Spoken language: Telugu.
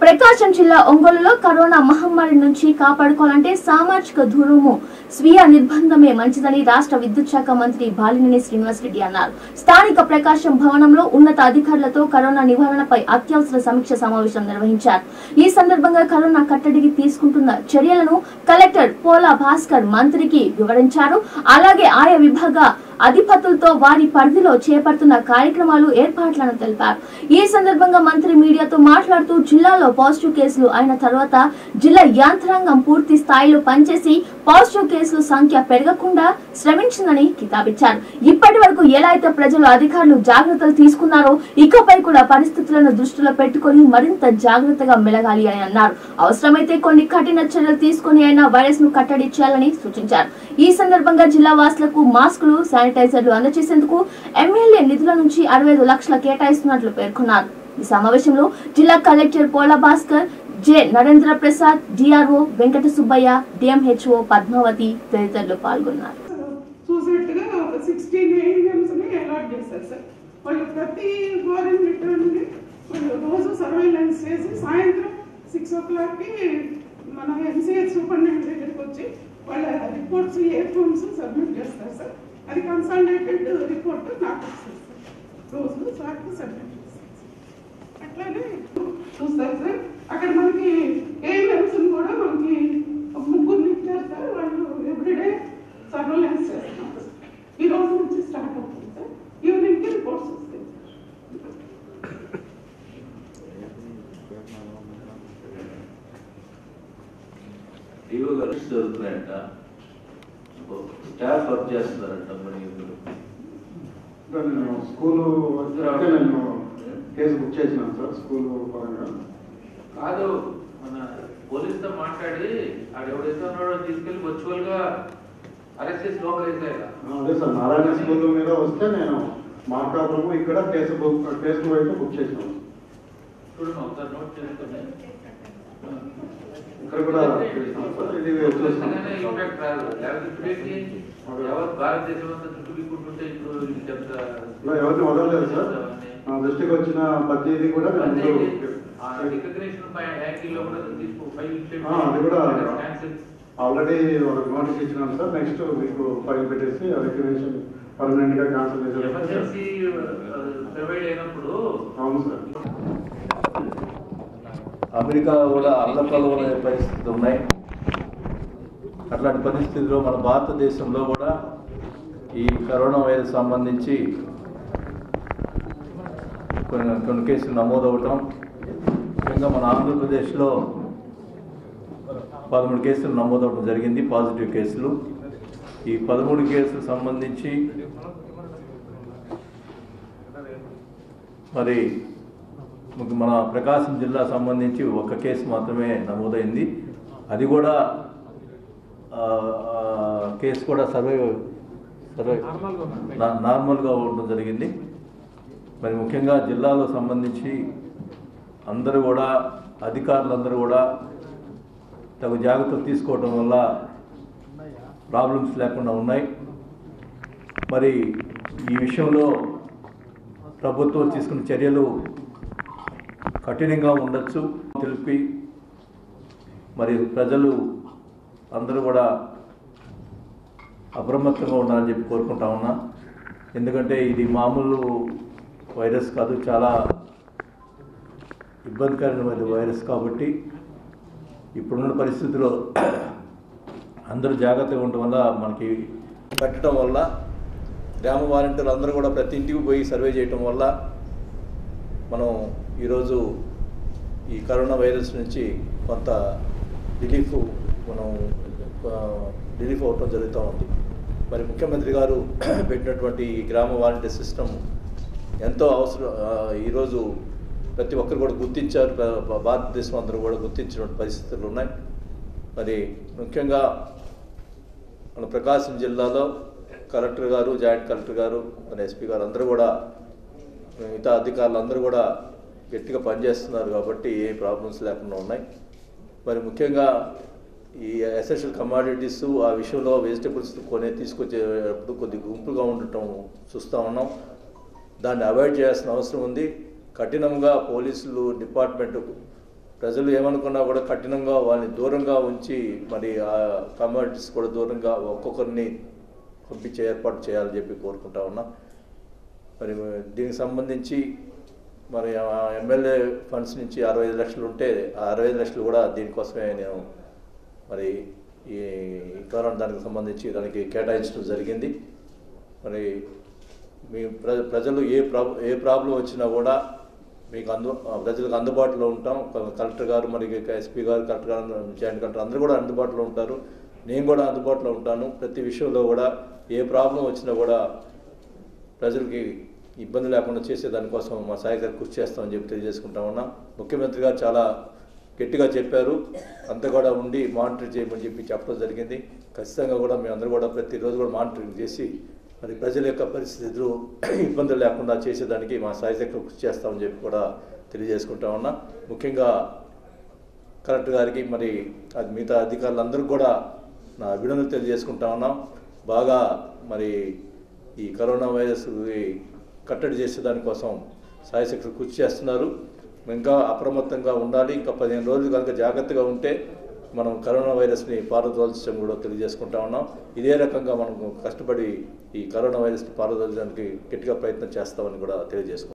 ప్రకాశం జిల్లా ఒంగోలులో కరోనా మహమ్మారి నుంచి కాపాడుకోవాలంటే సామాజిక దూరము స్వీయ నిర్బంధమే మంచిదని రాష్ట్ర విద్యుత్ శాఖ మంత్రి బాలినేని శ్రీనివాసరెడ్డి అన్నారు స్థానిక ప్రకాశం భవనంలో ఉన్నత అధికారులతో కరోనా నివారణపై అత్యవసర సమీక్ష సమావేశం నిర్వహించారు ఈ సందర్భంగా కరోనా కట్టడికి తీసుకుంటున్న చర్యలను కలెక్టర్ పోలా భాస్కర్ మంత్రికి వివరించారు అలాగే ఆయా విభాగ అధిపతులతో వారి పరిధిలో చేపడుతున్న కార్యక్రమాలు ఏర్పాట్లను తెలిపారు ఈ సందర్భంగా మంత్రి మీడియాతో మాట్లాడుతూ జిల్లాలో పాజిటివ్ కేసులు అయిన తర్వాత జిల్లా యాంత్రాంగం పూర్తి స్థాయిలో పనిచేసి పాజిటివ్ కేసుల సంఖ్య పెరగకుండా శ్రమించిందని కితాబిచ్చారు ఇప్పటి వరకు ఎలా అయితే ప్రజలు అధికారులు జాగ్రత్తలు తీసుకున్నారో ఇకపై కూడా పరిస్థితులను దృష్టిలో పెట్టుకొని మరింత జాగ్రత్తగా మెలగాలి అని అన్నారు అవసరమైతే కొన్ని కఠిన చర్యలు తీసుకుని అయినా వైరస్ ను కట్టడి చేయాలని సూచించారు ఈ సందర్భంగా జిల్లా వాసులకు మాస్కులు శానిటైజర్లు అందజేసేందుకు ఎమ్మెల్యే నిధుల నుంచి అరవై ఐదు లక్షల కేటాయిస్తున్నట్లు పేర్కొన్నారు ఈ సమావేశంలో జిల్లా collector Pola Bhaskar J Narendra Prasad DRO Venkata Subbaiah DMHO Padmavati తదితరులు పాల్గొన్నారు చూసినట్టుగా ఒక సిక్స్టీన్ ఏఎంఎంస్ని అలాట్ చేశారు సార్ వాళ్ళు ప్రతి ఫారెన్ రిటర్న్ని వాళ్ళు రోజు సర్వైలెన్స్ చేసి సాయంత్రం సిక్స్ ఓ క్లాక్కి మన ఎంసీహెచ్ సూపరింటెండెంట్ దగ్గరికి వచ్చి వాళ్ళ రిపోర్ట్స్ ఏ ఫామ్స్ సబ్మిట్ చేస్తారు సార్ అది కన్సల్టేటెడ్ రిపోర్ట్ నాకు వస్తుంది సార్ రోజు సార్కి సబ్మిట్ చేస్తారు సార్. అట్లానే చూస్తారు సార్ అక్కడ మనకి ఏఎంఎంస్ కూడా మనకి ఒక ముగ్గురు ఇచ్చారు సార్ వాళ్ళు ఎవ్రీడే సర్వలెన్స్ చేస్తున్నాం సార్. ఈ రోజు నుంచి స్టార్ట్ అవుతుంది సార్ ఈవినింగ్కి రిపోర్ట్స్ వస్తాయి సార్ డిఓ గారు జరుగుతున్నాయంట స్టాఫ్ వర్క్ చేస్తున్నారంట మరి ఇప్పుడు సార్, నేను స్కూలు వచ్చాక నేను కేసు బుక్ చేసినాను సార్ స్కూల్ పరంగా కాదు మన పోలీసుతో మాట్లాడి ఆడు ఎవడైతే ఉన్నాడో తీసుకెళ్లి వర్చువల్ గా అరెస్ట్ చేసి లోపల వేసేయాలి అదే సార్ నారాయణ స్కూల్ మీద వస్తే నేను మార్కాపురము ఇక్కడ కేసు బుక్ కేసు వైపు బుక్ చేసినాను చూడండి ఒకసారి నోట్ చేసుకుని ఇక్కడ కూడా చేసినాను సార్ ఇది చూస్తాను ఇంపాక్ట్ రాదు లేకపోతే ఇప్పుడేంటి ఎవరు భారతదేశం అంతా చుట్టూ దిక్కుంటుంటే ఇప్పుడు ఇది చెప్తా ఇలా ఎవరిని వదలలేదు సార్ నా దృష్టికి వచ్చిన ప్రతిదీ కూడా నేను రికగ్నేషన్ యాంగిల్ లో కూడా తీసుకో ఫైల్ ఆ, అది కూడా- క్యాన్సిల్ ఆల్రెడీ ఒక నోటీస్ ఇచ్చినాను సార్ నెక్స్ట్ మీకు ఫైల్ పెట్టేసి రికగ్నేషన్ పర్మనెంట్ గా క్యాన్సిల్ ఎమర్జెన్సీ చేసేసి ప్రొవైడ్ అయినప్పుడు అవును సార్ అమెరికా కూడా అల్లకల్లమైన పరిస్థితులు ఉన్నాయి అట్లాంటి పరిస్థితుల్లో మన భారతదేశంలో కూడా ఈ కరోనా వైరస్ సంబంధించి కొన్ని కొన్ని కేసులు నమోదవటం ముఖ్యంగా మన ఆంధ్రప్రదేశ్లో పదమూడు కేసులు నమోదవడం జరిగింది పాజిటివ్ కేసులు ఈ పదమూడు కేసులు సంబంధించి మరి ముఖ్య- మన ప్రకాశం జిల్లా సంబంధించి ఒక కేసు మాత్రమే నమోదైంది అది కూడా ఆ, ఆ, కేసు కూడా సర్వే సర్వే నా- నార్మల్గా ఉండడం జరిగింది మరి ముఖ్యంగా జిల్లాలో సంబంధించి అందరూ కూడా అధికారులందరూ కూడా తగు జాగ్రత్తలు తీసుకోవడం వల్ల ప్రాబ్లమ్స్ లేకుండా ఉన్నాయి మరి ఈ విషయంలో ప్రభుత్వం తీసుకున్న చర్యలు కఠినంగా ఉండొచ్చు తెలిపి మరి ప్రజలు అందరూ కూడా అప్రమత్తంగా ఉండాలని చెప్పి కోరుకుంటా ఉన్నా ఎందుకంటే ఇది మామూలు వైరస్ కాదు చాలా ఇబ్బందికరమైన వైరస్ కాబట్టి ఇప్పుడున్న పరిస్థితుల్లో అందరూ జాగ్రత్తగా ఉండటం వల్ల మనకి పెట్టడం వల్ల గ్రామ వాలంటీర్లు అందరూ కూడా ప్రతి ఇంటికి పోయి సర్వే చేయటం వల్ల మనం ఈరోజు ఈ కరోనా వైరస్ నుంచి కొంత రిలీఫ్ మనం ఆ, రిలీఫ్ అవటం జరుగుతూ ఉంది మరి ముఖ్యమంత్రి గారు పెట్టినటువంటి ఈ గ్రామ వాలంటీర్ సిస్టమ్ ఎంతో అవసరం ఆ, ఈరోజు ప్రతి ఒక్కరు కూడా గుర్తించారు ప్ర- భారతదేశం అందరూ కూడా గుర్తించినటువంటి పరిస్థితులు ఉన్నాయి మరి ముఖ్యంగా మన ప్రకాశం జిల్లాలో కలెక్టర్ గారు జాయింట్ కలెక్టర్ గారు మన ఎస్పీ గారు అందరూ కూడా మిగతా అధికారులు అందరూ కూడా గట్టిగా పనిచేస్తున్నారు కాబట్టి ఏ ప్రాబ్లమ్స్ లేకుండా ఉన్నాయి మరి ముఖ్యంగా ఈ ఎసెన్షియల్ కమాడిటీస్ ఆ విషయంలో వెజిటబుల్స్ కొనే తీసుకొచ్చేటప్పుడు కొద్ది గుంపుగా ఉండటం చూస్తూ ఉన్నాం దాన్ని అవాయిడ్ చేయాల్సిన అవసరం ఉంది కఠినంగా పోలీసులు డిపార్ట్మెంట్ ప్రజలు ఏమనుకున్నా కూడా కఠినంగా వాళ్ళని దూరంగా ఉంచి మరి ఆ కమ్యూనిటీస్ కూడా దూరంగా ఒక్కొక్కరిని పంపించే ఏర్పాటు చేయాలని చెప్పి కోరుకుంటా ఉన్నా మరి దీనికి సంబంధించి మరి ఆ ఎమ్మెల్యే ఫండ్స్ నుంచి అరవై ఐదు లక్షలు ఉంటే ఆ అరవై ఐదు లక్షలు కూడా దీనికోసమే నేను మరి ఈ కరోనా దానికి సంబంధించి దానికి కేటాయించడం జరిగింది మరి మీ ప్ర ప్రజలు ఏ ప్రాబ్ ఏ ప్రాబ్లం వచ్చినా కూడా మీకు అందు ఆ, ప్రజలకు అందుబాటులో ఉంటాం క- కలెక్టర్ గారు మరి ఎస్పీ గారు కలెక్టర్ గారు జాయింట్ కలెక్టర్ అందరూ కూడా అందుబాటులో ఉంటారు నేను కూడా అందుబాటులో ఉంటాను ప్రతి విషయంలో కూడా ఏ ప్రాబ్లం వచ్చినా కూడా ప్రజలకి ఇబ్బంది లేకుండా చేసే దానికోసం మా సహాయకులు కృషి చేస్తామని చెప్పి తెలియజేసుకుంటా ఉన్నాం ముఖ్యమంత్రి గారు చాలా గట్టిగా చెప్పారు అంతా కూడా ఉండి మానిటర్ చేయమని చెప్పి చెప్పడం జరిగింది ఖచ్చితంగా కూడా మేము అందరూ కూడా ప్రతిరోజు కూడా మానిటరింగ్ చేసి మరి ప్రజల యొక్క పరిస్థితులు ఇబ్బందులు లేకుండా చేసేదానికి మా సహాయకులు కృషి చేస్తామని చెప్పి కూడా తెలియజేసుకుంటా ఉన్నా ముఖ్యంగా కలెక్టర్ గారికి మరి అది మిగతా అధికారులందరూ కూడా నా అభినందనలు తెలియజేసుకుంటా ఉన్నాం బాగా మరి ఈ కరోనా వైరస్ కట్టడి చేసే దానికోసం సాయశక్తులు కృషి చేస్తున్నారు ఇంకా అప్రమత్తంగా ఉండాలి ఇంకా పదిహేను రోజులు కనుక జాగ్రత్తగా ఉంటే మనం కరోనా వైరస్ని పారదోల్చడం కూడా తెలియజేసుకుంటా ఉన్నాం ఇదే రకంగా మనం కష్టపడి ఈ కరోనా వైరస్ని పారదోల్చడానికి గట్టిగా ప్రయత్నం చేస్తామని కూడా తెలియజేసుకుంటాం